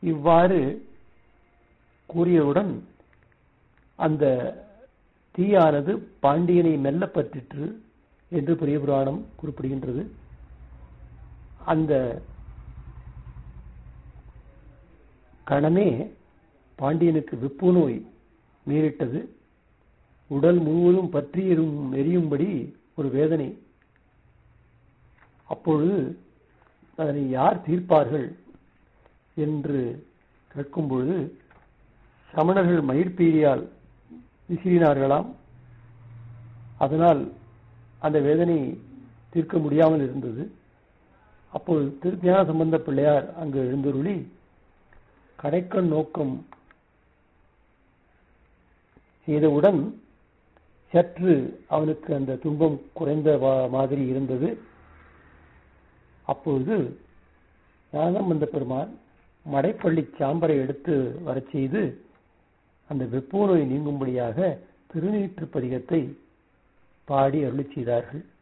இவ்வாறு கூறியவுடன் அந்த தீயானது பாண்டியனை மெல்ல பற்றிற்று என்று பெரிய புராணம் குறிப்பிடுகின்றது அந்த கணமே பாண்டியனுக்கு வெப்பு நோய் நேரிட்டது உடல் முழுவதும் பற்றி எரும் எரியும்படி ஒரு வேதனை அப்பொழுது அதனை யார் தீர்ப்பார்கள் என்று கேட்கும் பொழுது சமணர்கள் மயிர்பீரியால் விசிறினார்களாம் அதனால் அந்த வேதனை தீர்க்க முடியாமல் இருந்தது அப்போது திருஞான சம்பந்த பிள்ளையார் அங்கு எழுந்தருளி கடைக்கண் நோக்கம் செய்தவுடன் சற்று அவனுக்கு அந்த துன்பம் குறைந்த மாதிரி இருந்தது அப்பொழுது ஞானசம்பந்த பெருமான் மடைப்பள்ளி சாம்பரை எடுத்து வரச் செய்து அந்த வெப்போ நோய் நீங்கும்படியாக திருநீற்று பதிகத்தை பாடி அருளி செய்தார்கள்